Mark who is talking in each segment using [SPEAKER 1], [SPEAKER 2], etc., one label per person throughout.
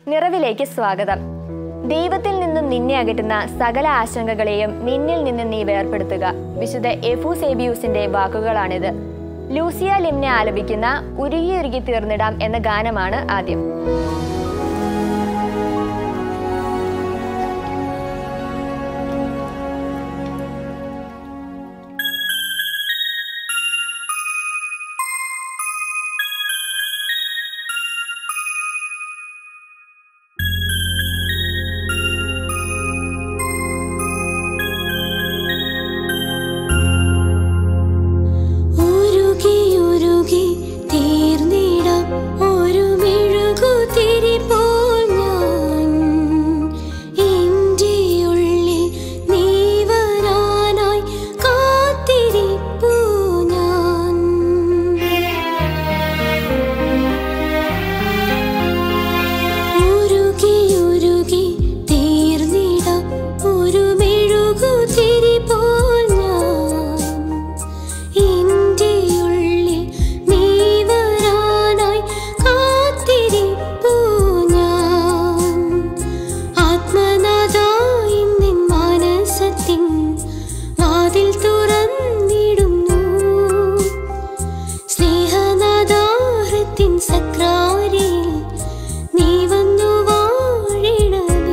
[SPEAKER 1] നിറവിലേക്ക് സ്വാഗതം ദൈവത്തിൽ നിന്നും നിന്നെ അകറ്റുന്ന സകല ആശങ്കകളെയും നിന്നിൽ നിന്ന് നീ വേർപെടുത്തുക വിശുദ്ധ എഫൂസേബിയൂസിന്റെ വാക്കുകളാണിത് ലൂസിയ ലിംനെ ആലപിക്കുന്ന ഉരുകി ഉരുകി തീർന്നിടാം എന്ന ഗാനമാണ് ആദ്യം
[SPEAKER 2] ഉരുകി ഉരുകി തീർന്നിടാം ഒരു മെഴുകുതിരി പോൽ ഞാൻ എൻ്റെ ഉള്ളിൽ നീ വരാനായി കാത്തിരിപ്പു ഞാൻ ഉരുകി ഉരുകി തീർന്നിടാം ഒരു മെഴുകുതിരി പോൽ ഞാൻ എൻ്റെ ഉള്ളിൽ നീ വരാനായി കാത്തിരിപ്പു ഞാൻ ആത്മനാഥായി നിൻ മാനസത്തിൻ വാതിൽ തുറന്നിടുന്നു സ്നേഹനാദാഹൃത്തിൻ സക്രാരിയിൽ നീ വന്നു വാഴിടണേ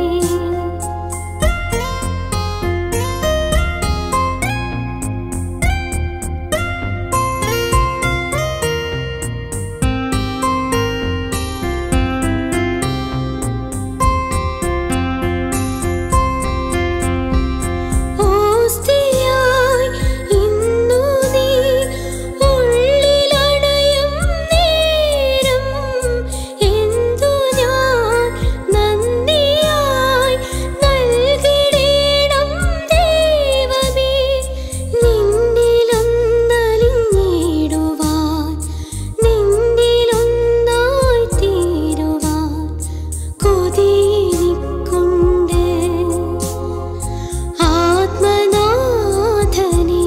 [SPEAKER 2] ഓസ്തിയായി ഇന്നു നീ ഉള്ളിലണയും നേരം എന്തു ഞാൻ നന്ദിയായി നൽകിടേണം ദൈവമേ നിന്നിലൊന്നലിഞ്ഞിടുവാൻ നിന്നിലൊന്നായി തീരുവാൻ കൊതിയിരിക്കുണ്ട് ആത്മനാഥനേ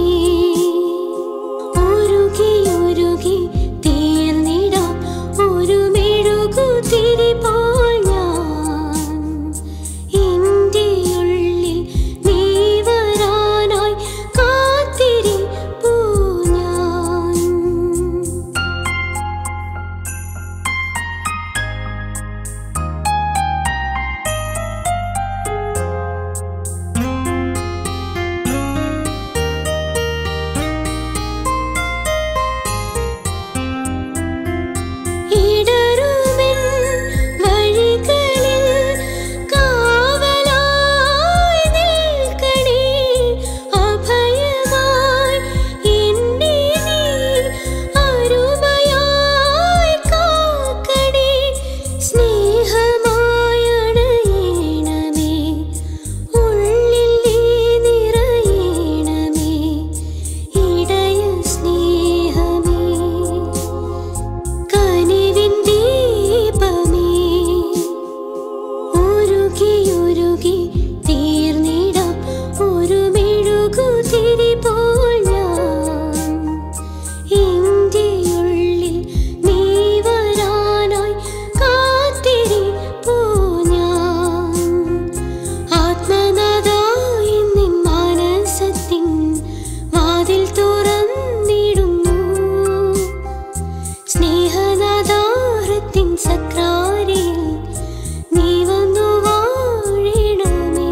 [SPEAKER 2] ഉരുകി ഉരുകി തീർന്നിടാം ഒരു മെഴുകുതിരി പോൽ ഞാൻ എൻ്റെ ഉള്ളിൽ നീ വരാനായി കാത്തിരിപ്പു ഞാൻ ഇടറുമെൻ വഴികളിൽ കാവലായി നിൽക്കണേ അഭയമായി എന്നെ നീ അരുമയായി കാക്കണേ സ്നേഹമായണയണമേ ഉള്ളിൽ നീ നിറയണമേ ഇടയ സ്നേഹമേ കനിവിൻ ദീപമേ ഉരുകി ഉരുകി തീർന്നിടാം ഒരു മെഴുകുതിരി പോൽ ഞാൻ എൻ്റെ ഉള്ളിൽ നീ വരാനായി കാത്തിരിപ്പു ഞാൻ ആത്മനാഥായി നിൻ മാനസത്തിൻ വാതിൽ തുറന്നിടുന്നു സ്നേഹനാദാഹൃത്തിൻ സക്രാരിയിൽ നീ വന്നു വാഴിടണമേ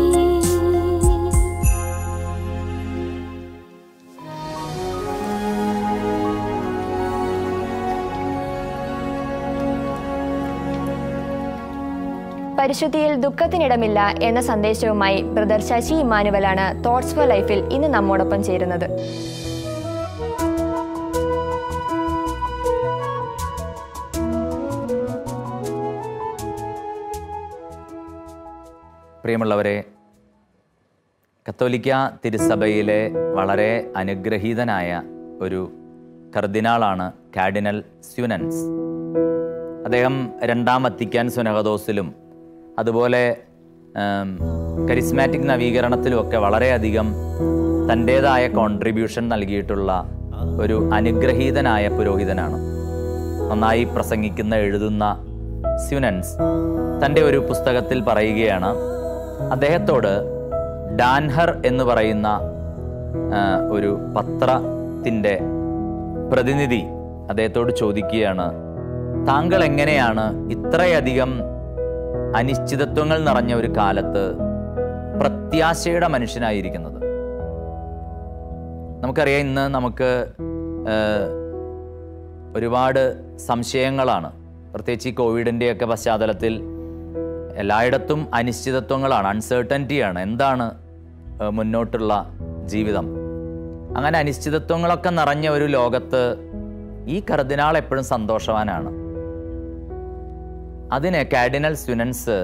[SPEAKER 1] പരിശുദ്ധിയിൽ ദുഃഖത്തിനിടമില്ല എന്ന സന്ദേശവുമായി ബ്രദർ ശശി ഇമാനുവലാണ് തോട്ട്സ് ഫോർ ലൈഫിൽ ഇന്ന് നമ്മോടൊപ്പം ചേരുന്നത്
[SPEAKER 3] പ്രിയമുള്ളവരെ കത്തോലിക്ക തിരുസഭയിലെ വളരെ അനുഗ്രഹീതനായ ഒരു കർദിനാളാണ് കാർഡിനൽ സ്യുനൻസ് അദ്ദേഹം രണ്ടാം വത്തിക്കാൻ സുനഹദോസിലും അതുപോലെ ആം, കരിസ്മാറ്റിക് നവീകരണത്തിലുമൊക്കെ വളരെയധികം തൻ്റേതായ കോൺട്രിബ്യൂഷൻ നൽകിയിട്ടുള്ള ഒരു അനുഗ്രഹീതനായ പുരോഹിതനാണ് നന്നായി പ്രസംഗിക്കുന്ന എഴുതുന്ന സ്യുനൻസ് തൻ്റെ ഒരു പുസ്തകത്തിൽ പറയുകയാണ് അദ്ദേഹത്തോട് ഡാൻഹർ എന്ന് പറയുന്ന ആ, ഒരു പത്രത്തിൻ്റെ പ്രതിനിധി അദ്ദേഹത്തോട് ചോദിക്കുകയാണ് താങ്കൾ എങ്ങനെയാണ് ഇത്രയധികം അനിശ്ചിതത്വങ്ങൾ നിറഞ്ഞ ഒരു കാലത്ത് പ്രത്യാശയുടെ മനുഷ്യനായിരിക്കുന്നത് നമുക്കറിയാം ഇന്ന് നമുക്ക് ആ, ഒരുപാട് സംശയങ്ങളാണ് പ്രത്യേകിച്ച് ഈ കോവിഡിൻ്റെയൊക്കെ പശ്ചാത്തലത്തിൽ എല്ലായിടത്തും അനിശ്ചിതത്വങ്ങളാണ് അൺസേർട്ടൻറ്റിയാണ് എന്താണ് ആ, മുന്നോട്ടുള്ള ജീവിതം അങ്ങനെ അനിശ്ചിതത്വങ്ങളൊക്കെ നിറഞ്ഞ ഒരു ലോകത്ത് ഈ കർദിനാൾ എപ്പോഴും സന്തോഷവാനാണ് അതിന് കാഡിനൽ സ്റ്റുഡൻസ്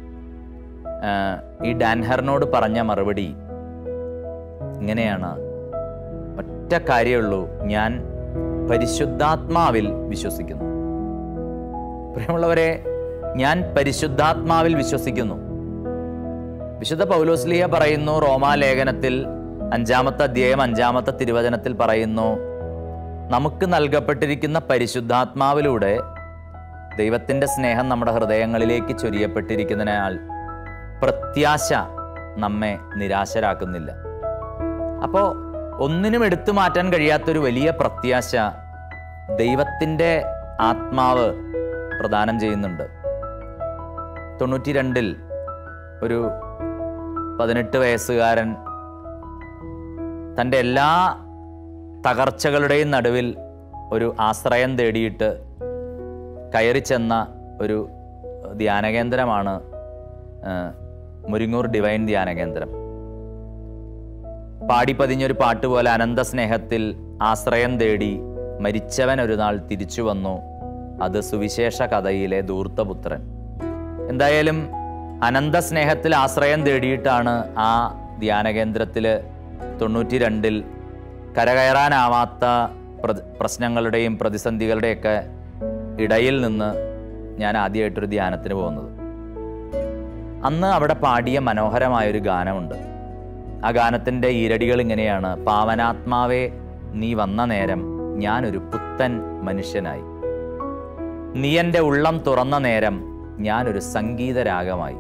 [SPEAKER 3] ഈ ഡാൻഹറിനോട് പറഞ്ഞ മറുപടി ഇങ്ങനെയാണ് ഒറ്റ കാര്യമുള്ളൂ ഞാൻ പരിശുദ്ധാത്മാവിൽ വിശ്വസിക്കുന്നു പ്രിയമുള്ളവരെ ഞാൻ പരിശുദ്ധാത്മാവിൽ വിശ്വസിക്കുന്നു വിശുദ്ധ പൗലോസ്ലിയ പറയുന്നു റോമാലേഖനത്തിൽ അഞ്ചാമത്തെ അധ്യായം അഞ്ചാമത്തെ തിരുവചനത്തിൽ പറയുന്നു നമുക്ക് നൽകപ്പെട്ടിരിക്കുന്ന പരിശുദ്ധാത്മാവിലൂടെ ദൈവത്തിൻ്റെ സ്നേഹം നമ്മുടെ ഹൃദയങ്ങളിലേക്ക് ചൊരിയപ്പെട്ടിരിക്കുന്നതിനാൽ പ്രത്യാശ നമ്മെ നിരാശരാക്കുന്നില്ല അപ്പോൾ ഒന്നിനും എടുത്തു മാറ്റാൻ കഴിയാത്തൊരു വലിയ പ്രത്യാശ ദൈവത്തിൻ്റെ ആത്മാവ് പ്രദാനം ചെയ്യുന്നുണ്ട് തൊണ്ണൂറ്റി രണ്ടിൽ ഒരു പതിനെട്ട് വയസ്സുകാരൻ തൻ്റെ എല്ലാ തകർച്ചകളുടെയും നടുവിൽ ഒരു ആശ്രയം തേടിയിട്ട് കയറി ചെന്ന ഒരു ധ്യാനകേന്ദ്രമാണ് ആ, മുരിങ്ങൂർ ഡിവൈൻ ധ്യാനകേന്ദ്രം പാടിപ്പതിഞ്ഞൊരു പാട്ട് പോലെ അനന്ത സ്നേഹത്തിൽ ആശ്രയം തേടി മരിച്ചവൻ ഒരു നാൾ തിരിച്ചു വന്നു അത് സുവിശേഷ കഥയിലെ ധൂർത്തപുത്രൻ എന്തായാലും അനന്ത സ്നേഹത്തിൽ ആശ്രയം തേടിയിട്ടാണ് ആ ധ്യാനകേന്ദ്രത്തിൽ തൊണ്ണൂറ്റി രണ്ടിൽ കരകയറാനാവാത്ത പ്ര- പ്രശ്നങ്ങളുടെയും പ്രതിസന്ധികളുടെയൊക്കെ ഇടയിൽ നിന്ന് ഞാൻ ആദ്യമായിട്ടൊരു ധ്യാനത്തിന് പോകുന്നത് അന്ന് അവിടെ പാടിയ മനോഹരമായൊരു ഗാനമുണ്ട് ആ ഗാനത്തിൻ്റെ ഈരടികൾ ഇങ്ങനെയാണ് പാവനാത്മാവേ നീ വന്ന നേരം ഞാനൊരു പുത്തൻ മനുഷ്യനായി നീ എൻ്റെ ഉള്ളം തുറന്ന നേരം ഞാനൊരു സംഗീതരാഗമായി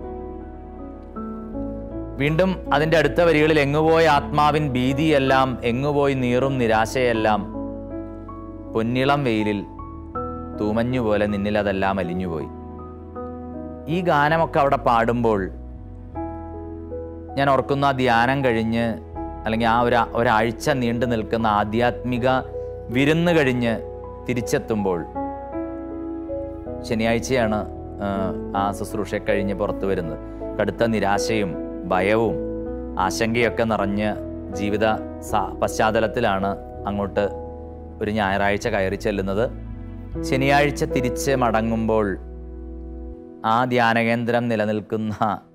[SPEAKER 3] വീണ്ടും അതിൻ്റെ അടുത്ത വരികളിൽ എങ്ങുപോയ ആത്മാവിൻ ഭീതിയെല്ലാം എങ്ങുപോയി നീറും നിരാശയെല്ലാം പൊന്നിളം വെയിലിൽ തൂമഞ്ഞുപോലെ നിന്നിൽ അതെല്ലാം അലിഞ്ഞുപോയി ഈ ഗാനമൊക്കെ അവിടെ പാടുമ്പോൾ ഞാൻ ഓർക്കുന്ന ആ ധ്യാനം കഴിഞ്ഞ് അല്ലെങ്കിൽ ആ ഒരു ഒരാഴ്ച നീണ്ടു നിൽക്കുന്ന ആധ്യാത്മിക വിരുന്ന് കഴിഞ്ഞ് തിരിച്ചെത്തുമ്പോൾ ശനിയാഴ്ചയാണ് ആ, ആ ശുശ്രൂഷ കഴിഞ്ഞ് പുറത്തു വരുന്നത് കടുത്ത നിരാശയും ഭയവും ആശങ്കയൊക്കെ നിറഞ്ഞ് ജീവിത സ- പശ്ചാത്തലത്തിലാണ് അങ്ങോട്ട് ഒരു ഞായറാഴ്ച കയറി ചെല്ലുന്നത് ശനിയാഴ്ച തിരിച്ച് മടങ്ങുമ്പോൾ ആ ധ്യാനകേന്ദ്രം നിലനിൽക്കുന്ന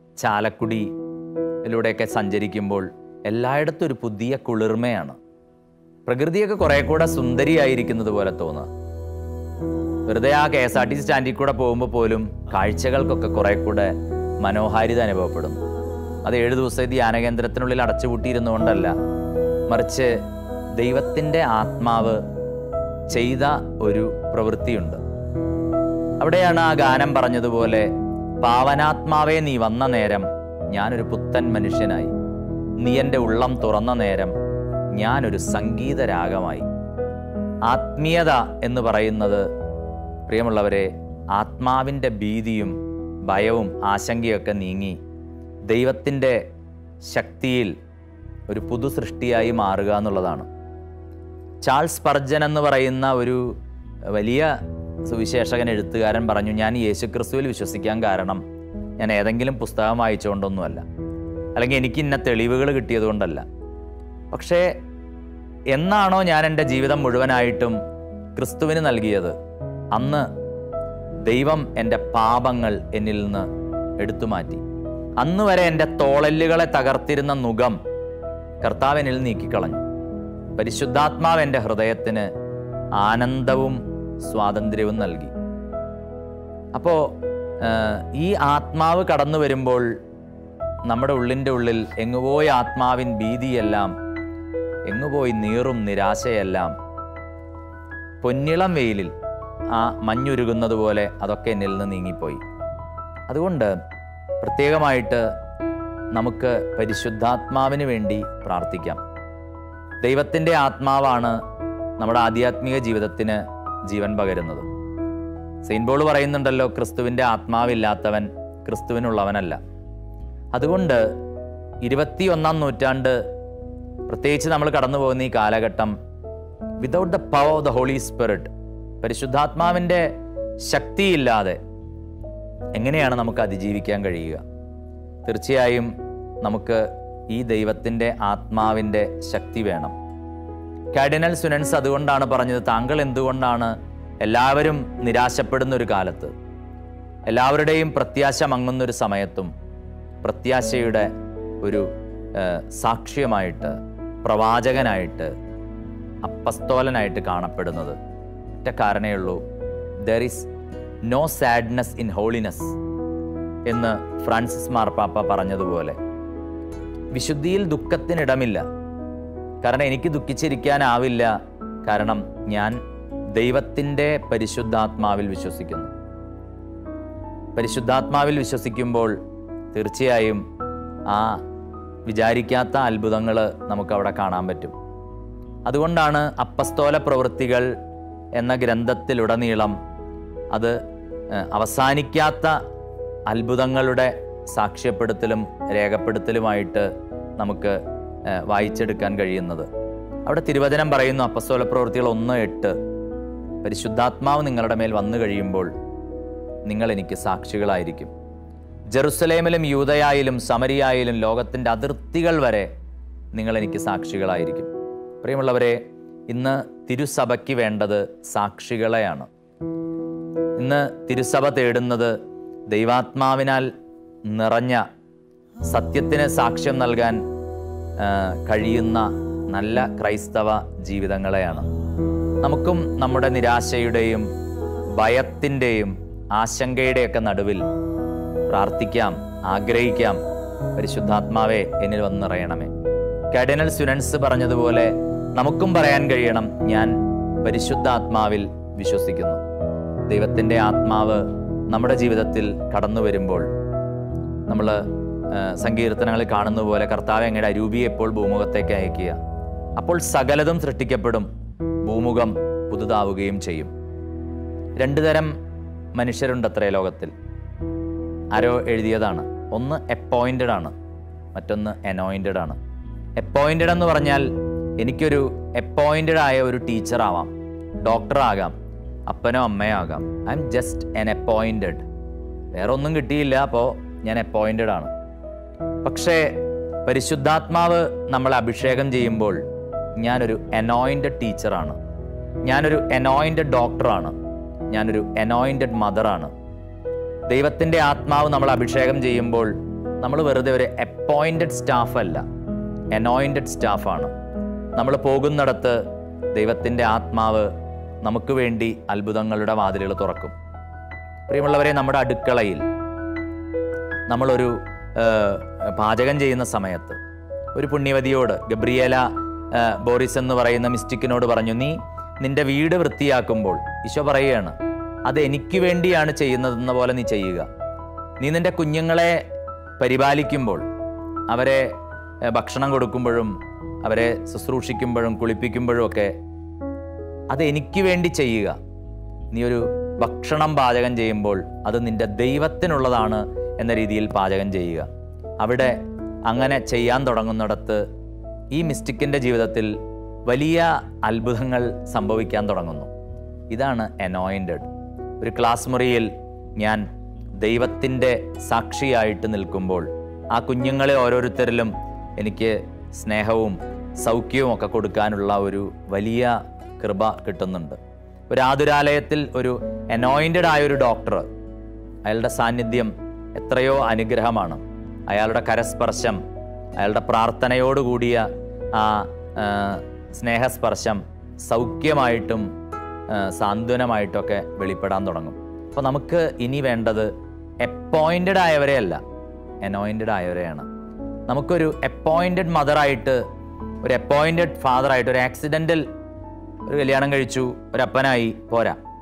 [SPEAKER 3] ചാലക്കുടിയിലൂടെയൊക്കെ സഞ്ചരിക്കുമ്പോൾ എല്ലായിടത്തും ഒരു പുതിയ കുളിർമയാണ് പ്രകൃതിയൊക്കെ കുറെ കൂടെ സുന്ദരിയായിരിക്കുന്നത് പോലെ തോന്നുക വെറുതെ ആ K S R T C സ്റ്റാൻഡിൽ കൂടെ പോകുമ്പോൾ പോലും കാഴ്ചകൾക്കൊക്കെ കുറെ കൂടെ മനോഹാരിത അനുഭവപ്പെടുന്നു അത് ഏഴ് ദിവസം ധ്യാനകേന്ദ്രത്തിനുള്ളിൽ അടച്ചുപൂട്ടിയിരുന്നുകൊണ്ടല്ല മറിച്ച് ദൈവത്തിൻ്റെ ആത്മാവ് ചെയ്ത ഒരു പ്രവൃത്തിയുണ്ട് അവിടെയാണ് ആ ഗാനം പറഞ്ഞതുപോലെ പാവനാത്മാവേ നീ വന്ന നേരം ഞാനൊരു പുത്തൻ മനുഷ്യനായി നീ എൻ്റെ ഉള്ളം തുറന്ന നേരം ഞാനൊരു സംഗീത രാഗമായി ആത്മീയത എന്ന് പറയുന്നത് പ്രിയമുള്ളവരെ ആത്മാവിൻ്റെ ഭീതിയും ഭയവും ആശങ്കയൊക്കെ നീങ്ങി ദൈവത്തിൻ്റെ ശക്തിയിൽ ഒരു പുതു സൃഷ്ടിയായി മാറുക എന്നുള്ളതാണ് ചാൾസ് പർജൻ എന്ന് പറയുന്ന ഒരു വലിയ സുവിശേഷകൻ എഴുത്തുകാരൻ പറഞ്ഞു ഞാൻ യേശുക്രിസ്തുവിൽ വിശ്വസിക്കാൻ കാരണം ഞാൻ ഏതെങ്കിലും പുസ്തകം വായിച്ചുകൊണ്ടൊന്നുമല്ല അല്ലെങ്കിൽ എനിക്ക് ഇന്ന തെളിവുകൾ കിട്ടിയതുകൊണ്ടല്ല പക്ഷേ എന്നാണോ ഞാൻ എൻ്റെ ജീവിതം മുഴുവനായിട്ടും ക്രിസ്തുവിന് നൽകിയത് അന്ന് ദൈവം എൻ്റെ പാപങ്ങൾ എന്നിൽ നിന്ന് എടുത്തു മാറ്റി അന്ന് വരെ എൻ്റെ തോളല്ലുകളെ തകർത്തിരുന്ന നുകം കർത്താവ് എന്നിൽ നീക്കിക്കളഞ്ഞു പരിശുദ്ധാത്മാവ് എൻ്റെ ഹൃദയത്തിന് ആനന്ദവും സ്വാതന്ത്ര്യവും നൽകി അപ്പോൾ ഈ ആത്മാവ് കടന്നു വരുമ്പോൾ നമ്മുടെ ഉള്ളിൻ്റെ ഉള്ളിൽ എങ്ങുപോയി ആത്മാവിൻ ഭീതിയെല്ലാം എങ്ങുപോയി നീറും നിരാശയെല്ലാം പൊന്നിളം വെയിലിൽ ആ മഞ്ഞുരുകുന്നത് പോലെ അതൊക്കെ എന്നിൽ നിന്ന് നീങ്ങിപ്പോയി അതുകൊണ്ട് പ്രത്യേകമായിട്ട് നമുക്ക് പരിശുദ്ധാത്മാവിന് വേണ്ടി പ്രാർത്ഥിക്കാം ദൈവത്തിൻ്റെ ആത്മാവാണ് നമ്മുടെ ആധ്യാത്മിക ജീവിതത്തിന് ജീവൻ പകരുന്നത് സെയിൻ പോൾ പറയുന്നുണ്ടല്ലോ ക്രിസ്തുവിൻ്റെ ആത്മാവില്ലാത്തവൻ ക്രിസ്തുവിനുള്ളവനല്ല അതുകൊണ്ട് ഇരുപത്തിയൊന്നാം നൂറ്റാണ്ട് പ്രത്യേകിച്ച് നമ്മൾ കടന്നു പോകുന്ന ഈ കാലഘട്ടം without the power of the holy spirit പരിശുദ്ധാത്മാവിൻ്റെ ശക്തിയില്ലാതെ എങ്ങനെയാണ് നമുക്ക് അതിജീവിക്കാൻ കഴിയുക തീർച്ചയായും നമുക്ക് ഈ ദൈവത്തിൻ്റെ ആത്മാവിൻ്റെ ശക്തി വേണം കാർഡിനൽ സുനൻസ് അതുകൊണ്ടാണ് പറഞ്ഞത് താങ്കൾ എന്തുകൊണ്ടാണ് എല്ലാവരും നിരാശപ്പെടുന്ന ഒരു കാലത്ത് എല്ലാവരുടെയും പ്രത്യാശ മങ്ങുന്ന ഒരു സമയത്തും പ്രത്യാശയുടെ ഒരു ഏഹ്, സാക്ഷ്യമായിട്ട് പ്രവാചകനായിട്ട് അപ്പസ്തോലനായിട്ട് കാണപ്പെടുന്നത് ഒറ്റ കാരണേ ഉള്ളൂ there is no sadness in holiness എന്ന് ഫ്രാൻസിസ് മാർപ്പാപ്പ പറഞ്ഞതുപോലെ വിശുദ്ധിയിൽ ദുഃഖത്തിനിടമില്ല കാരണം എനിക്ക് ദുഃഖിച്ചിരിക്കാനാവില്ല കാരണം ഞാൻ ദൈവത്തിൻ്റെ പരിശുദ്ധാത്മാവിൽ വിശ്വസിക്കുന്നു പരിശുദ്ധാത്മാവിൽ വിശ്വസിക്കുമ്പോൾ തീർച്ചയായും ആ വിചാരിക്കാത്ത അത്ഭുതങ്ങൾ നമുക്കവിടെ കാണാൻ പറ്റും അതുകൊണ്ടാണ് അപ്പസ്തോല പ്രവൃത്തികൾ എന്ന ഗ്രന്ഥത്തിലുടനീളം അത് ഏഹ്, അവസാനിക്കാത്ത അത്ഭുതങ്ങളുടെ സാക്ഷ്യപ്പെടുത്തലും രേഖപ്പെടുത്തലുമായിട്ട് നമുക്ക് ഏഹ്, വായിച്ചെടുക്കാൻ കഴിയുന്നത് അവിടെ തിരുവചനം പറയുന്നു അപ്പസ്തോല പ്രവൃത്തികൾ ഒന്ന് എട്ട് പരിശുദ്ധാത്മാവ് നിങ്ങളുടെ മേൽ വന്നു കഴിയുമ്പോൾ നിങ്ങൾ എനിക്ക് സാക്ഷികളായിരിക്കും ജെറുസലേമിലും യൂതയായാലും സമരിയായാലും ലോകത്തിൻ്റെ അതിർത്തികൾ വരെ നിങ്ങൾ എനിക്ക് സാക്ഷികളായിരിക്കും പ്രിയമുള്ളവരെ ഇന്ന് തിരുസഭയ്ക്ക് വേണ്ടത് സാക്ഷികളെയാണ് ഇന്ന് തിരുസഭ തേടുന്നത് ദൈവാത്മാവിനാൽ നിറഞ്ഞ സത്യത്തിന് സാക്ഷ്യം നൽകാൻ ആ, കഴിയുന്ന നല്ല ക്രൈസ്തവ ജീവിതങ്ങളെയാണ് നമുക്കും നമ്മുടെ നിരാശയുടെയും ഭയത്തിൻ്റെയും ആശങ്കയുടെയൊക്കെ നടുവിൽ പ്രാർത്ഥിക്കാം ആഗ്രഹിക്കാം പരിശുദ്ധാത്മാവെ എന്നിൽ വന്ന് നിറയണമേ കാർഡിനൽ സുനൻസ് പറഞ്ഞതുപോലെ നമുക്കും പറയാൻ കഴിയണം ഞാൻ പരിശുദ്ധാത്മാവിൽ വിശ്വസിക്കുന്നു ദൈവത്തിൻ്റെ ആത്മാവ് നമ്മുടെ ജീവിതത്തിൽ കടന്നു വരുമ്പോൾ നമ്മൾ സങ്കീർത്തനങ്ങളിൽ കാണുന്ന പോലെ കർത്താവ് എങ്ങയുടെ അരൂപിയെ എപ്പോൾ ഭൂമുഖത്തേക്ക് അയക്കുക അപ്പോൾ സകലതും സൃഷ്ടിക്കപ്പെടും ഭൂമുഖം പുതുതാവുകയും ചെയ്യും രണ്ടു തരം മനുഷ്യരുണ്ടത്രേ ലോകത്തിൽ ആരോ എഴുതിയതാണ് ഒന്ന് അപ്പോയിൻറ്റഡ് ആണ് മറ്റൊന്ന് അനോയിൻറ്റഡ് ആണ് അപ്പോയിൻറ്റഡ് എന്ന് പറഞ്ഞാൽ എനിക്കൊരു അപ്പോയിൻറ്റഡ് ആയ ഒരു ടീച്ചർ ആവാം ഡോക്ടർ ആകാം അപ്പനോ അമ്മയോ ആകാം I am just an appointed വേറെ ഒന്നും കിട്ടിയില്ല അപ്പോൾ ഞാൻ അപ്പോയിൻറ്റഡ് ആണ് പക്ഷേ പരിശുദ്ധാത്മാവ് നമ്മളെ അഭിഷേകം ചെയ്യുമ്പോൾ ഞാനൊരു അനോയിൻറ്റഡ് ടീച്ചറാണ് ഞാനൊരു അനോയിൻറ്റഡ് ഡോക്ടറാണ് ഞാനൊരു അനോയിൻറ്റഡ് മദറാണ് ദൈവത്തിൻ്റെ ആത്മാവ് നമ്മൾ അഭിഷേകം ചെയ്യുമ്പോൾ നമ്മൾ വെറുതെ ഒരു അപ്പോയിൻറ്റഡ് സ്റ്റാഫ് അല്ല അനോയിൻറ്റഡ് സ്റ്റാഫാണ് നമ്മൾ പോകുന്നിടത്ത് ദൈവത്തിൻ്റെ ആത്മാവ് നമുക്ക് വേണ്ടി അത്ഭുതങ്ങളുടെ വാതിലുകൾ തുറക്കും പ്രിയമുള്ളവരെ നമ്മുടെ അടുക്കളയിൽ നമ്മളൊരു ആ, പാചകം ചെയ്യുന്ന സമയത്ത് ഒരു പുണ്യവതിയോട് ഗബ്രിയേല ആ, ബോറിസ് എന്ന് പറയുന്ന മിസ്റ്റിക്കിനോട് പറഞ്ഞു നീ നിന്റെ വീട് വൃത്തിയാക്കുമ്പോൾ ഈശോ പറയുകയാണ് അത് എനിക്ക് വേണ്ടിയാണ് ചെയ്യുന്നതെന്ന പോലെ നീ ചെയ്യുക നീ നിന്റെ കുഞ്ഞുങ്ങളെ പരിപാലിക്കുമ്പോൾ അവരെ ആ, ഭക്ഷണം കൊടുക്കുമ്പോഴും അവരെ ശുശ്രൂഷിക്കുമ്പോഴും കുളിപ്പിക്കുമ്പോഴും ഒക്കെ അത് എനിക്ക് വേണ്ടി ചെയ്യുക നീ ഒരു ഭക്ഷണം പാചകം ചെയ്യുമ്പോൾ അത് നിന്റെ ദൈവത്തിനുള്ളതാണ് എന്ന രീതിയിൽ പാചകം ചെയ്യുക അവിടെ അങ്ങനെ ചെയ്യാൻ തുടങ്ങുന്നിടത്ത് ഈ മിസ്റ്റിക്കിൻ്റെ ജീവിതത്തിൽ വലിയ അത്ഭുതങ്ങൾ സംഭവിക്കാൻ തുടങ്ങുന്നു ഇതാണ് അനോയിൻറ്റഡ് ഒരു ക്ലാസ് മുറിയിൽ ഞാൻ ദൈവത്തിൻ്റെ സാക്ഷിയായിട്ട് നിൽക്കുമ്പോൾ ആ കുഞ്ഞുങ്ങളെ ഓരോരുത്തരിലും എനിക്ക് സ്നേഹവും സൗഖ്യവും ഒക്കെ കൊടുക്കാനുള്ള ഒരു വലിയ കൃപ കിട്ടുന്നുണ്ട് ഒരു ആതുരാലയത്തിൽ ഒരു അനോയിൻറ്റഡ് ആയ ഒരു ഡോക്ടർ അയാളുടെ സാന്നിധ്യം എത്രയോ അനുഗ്രഹമാണ് അയാളുടെ കരസ്പർശം അയാളുടെ പ്രാർത്ഥനയോടുകൂടിയ ആ ആ, സ്നേഹസ്പർശം സൗഖ്യമായിട്ടും ആ, സാന്ത്വനമായിട്ടൊക്കെ വെളിപ്പെടാൻ തുടങ്ങും അപ്പോൾ നമുക്ക് ഇനി വേണ്ടത് അപ്പോയിൻറ്റഡ് ആയവരെ അല്ല അനോയിൻറ്റഡ് ആയവരെയാണ് നമുക്കൊരു അപ്പോയിൻറ്റഡ് മദറായിട്ട് ഒരു അപ്പോയിൻറ്റഡ് ഫാദറായിട്ട് ഒരു ആക്സിഡൻ്റൽ ഒരു കല്യാണം കഴിച്ചു ഒരു അപ്പനായി പോരാ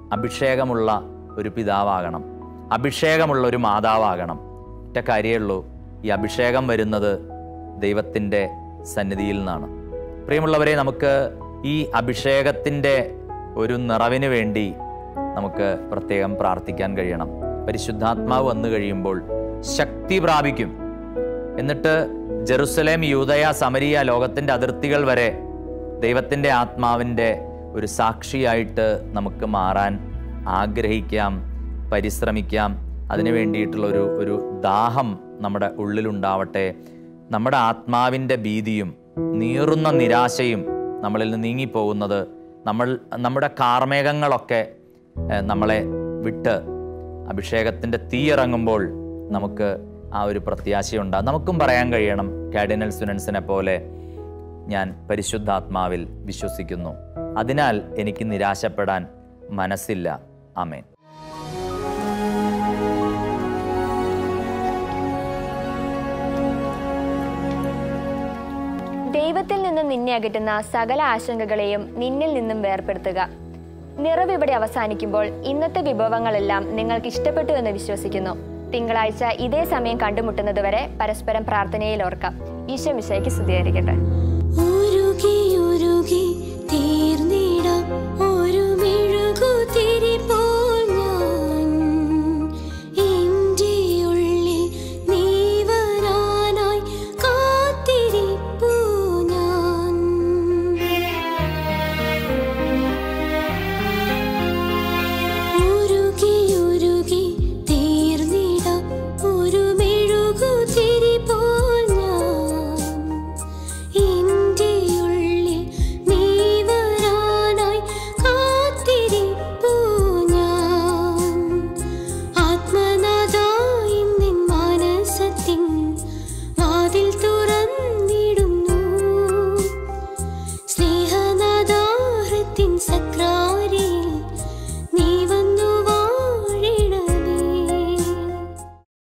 [SPEAKER 3] അഭിഷേകമുള്ള ഒരു പിതാവാകണം അഭിഷേകമുള്ള ഒരു മാതാവാകണം ഒറ്റ കാര്യമേ ഉള്ളൂ ഈ അഭിഷേകം വരുന്നത് ദൈവത്തിൻ്റെ സന്നിധിയിൽ നിന്നാണ് പ്രിയമുള്ളവരെ നമുക്ക് ഈ അഭിഷേകത്തിൻ്റെ ഒരു നിറവിന് വേണ്ടി നമുക്ക് പ്രത്യേകം പ്രാർത്ഥിക്കാൻ കഴിയണം പരിശുദ്ധാത്മാവ് വന്നു കഴിയുമ്പോൾ ശക്തി പ്രാപിക്കും എന്നിട്ട് ജെറുസലേം യൂതയ സമരിയ ലോകത്തിൻ്റെ അതിർത്തികൾ വരെ ദൈവത്തിൻ്റെ ആത്മാവിൻ്റെ ഒരു സാക്ഷിയായിട്ട് നമുക്ക് മാറാൻ ആഗ്രഹിക്കാം പരിശ്രമിക്കാം അതിനു വേണ്ടിയിട്ടുള്ള ഒരു ഒരു ദാഹം നമ്മുടെ ഉള്ളിലുണ്ടാവട്ടെ നമ്മുടെ ആത്മാവിൻ്റെ ഭീതിയും നീറുന്ന നിരാശയും നമ്മളിൽ നിന്ന് നീങ്ങിപ്പോകുന്നത് നമ്മൾ നമ്മുടെ കാർമേഘങ്ങളൊക്കെ ഏഹ്, നമ്മളെ വിട്ട് അഭിഷേകത്തിൻ്റെ തീ ഇറങ്ങുമ്പോൾ നമുക്ക് ആ ഒരു പ്രത്യാശയുണ്ടാകും നമുക്കും പറയാൻ കഴിയണം കാർഡിനൽ സ്റ്റുഡൻസിനെ പോലെ ഞാൻ പരിശുദ്ധാത്മാവിൽ വിശ്വസിക്കുന്നു അതിനാൽ എനിക്ക് നിരാശപ്പെടാൻ മനസ്സില്ല ആമേൻ
[SPEAKER 1] ദൈവത്തിൽ നിന്നും നിന്നെ അകറ്റുന്ന സകല ആശങ്കകളെയും നിന്നിൽ നിന്നും വേർപെടുത്തുക നിറവ് ഇവിടെ അവസാനിക്കുമ്പോൾ ഇന്നത്തെ വിഭവങ്ങളെല്ലാം നിങ്ങൾക്ക് ഇഷ്ടപ്പെട്ടു എന്ന് വിശ്വസിക്കുന്നു തിങ്കളാഴ്ച ഇതേ സമയം കണ്ടുമുട്ടുന്നതുവരെ പരസ്പരം പ്രാർത്ഥനയിൽ ഓർക്കാം ഈശോ മിശയ്ക്ക് സ്തുതിയായിരിക്കട്ടെ
[SPEAKER 2] ഉരുകി ഉരുകി തീർന്നിടാം ഒരു മെഴുകുതിരി പോൽ ഞാൻ എൻ്റെ ഉള്ളിൽ നീ വരാനായി കാത്തിരിപ്പു ഞാൻ ഉരുകി ഉരുകി തീർന്നിടാം ഒരു മെഴുകുതിരി പോൽ ഞാൻ എൻ്റെ ഉള്ളിൽ നീ വരാനായി കാത്തിരിപ്പു ഞാൻ ആത്മനാഥായി നിൻ മാനസത്തിൻ വാതിൽ തുറന്നിടുന്നു സ്നേഹനാദാഹത്തിൻ സക്രാ